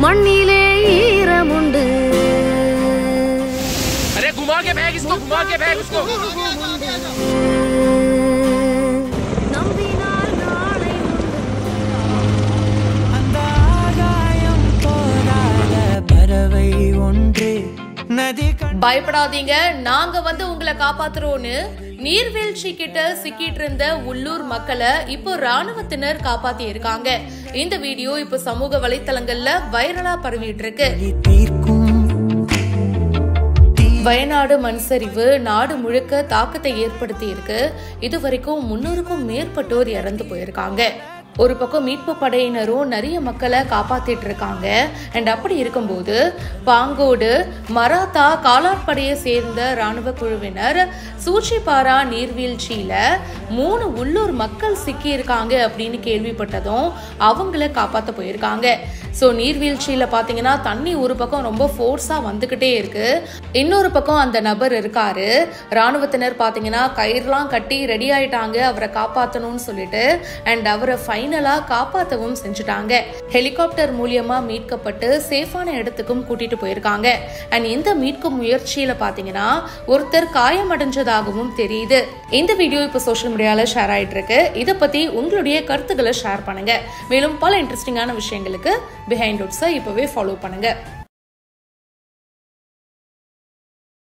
மண்ணிலே ஈரமுண்டு अरे घुमा के फेंक इसको घुमा के फेंक उसको நம்பினால் நாளை உண்டு அந்த ஆகாயம் போராத பறவை ஒன்று நதி கண் பயப்படாதீங்க நாங்க வந்து உங்களை காப்பாத்துறோம்னு நீர்வீழ்ச்சி கிட்ட சிக்கிட்டு இருந்த உள்ளூர் மக்களை இப்போ ராணுவத்தினர் காப்பாத்தி இருக்காங்க இந்த வீடியோ இப்போ சமூக வலைத்தளங்கள்ல வைரலா பரவிட்டு இருக்கு தீர்க்கும் வயநாடு மண் சரிவு நாடு முழுக்க தாக்கத்தை ஏற்படுத்தி இருக்கு இது வரைக்கும் முன்னூறுக்கும் மேற்பட்டோர் இறந்து போயிருக்காங்க ஒரு பக்கம் மீட்பு படையினரும் நிறைய மக்களை காப்பாத்திட்டு இருக்காங்க அண்ட் அப்படி இருக்கும்போது பாங்கோடு மராத்தா காலாட்படையை சேர்ந்த ராணுவ குழுவினர் சூச்சிபாரா நீர்வீழ்ச்சியில மூணு உள்ளூர் மக்கள் சிக்கி இருக்காங்க அப்படின்னு கேள்விப்பட்டதும் அவங்கள காப்பாத்த போயிருக்காங்க ஸோ நீர்வீழ்ச்சியில பாத்தீங்கன்னா தண்ணி ஒரு பக்கம் ரொம்ப ஃபோர்ஸா வந்துகிட்டே இருக்கு இன்னொரு பக்கம் அந்த நபர் இருக்காரு ராணுவத்தினர் பாத்தீங்கன்னா கயிறுலாம் கட்டி ரெடி ஆயிட்டாங்க அவரை காப்பாத்தணும்னு சொல்லிட்டு அண்ட் அவரை ஃபைனலா காப்பாத்தவும் செஞ்சுட்டாங்க ஹெலிகாப்டர் மூலியமா மீட்கப்பட்டு சேஃபான இடத்துக்கும் கூட்டிட்டு போயிருக்காங்க அண்ட் இந்த மீட்கும் முயற்சியில பாத்தீங்கன்னா ஒருத்தர் காயமடைஞ்சதாகவும் தெரியுது இந்த வீடியோ இப்போ சோஷியல் மீடியால ஷேர் ஆயிட்டு இருக்கு இதை பத்தி உங்களுடைய கருத்துக்களை ஷேர் பண்ணுங்க மேலும் பல இன்ட்ரெஸ்டிங்கான விஷயங்களுக்கு பிஹைண்ட் உட்ஸை இப்பவே ஃபாலோ பண்ணுங்க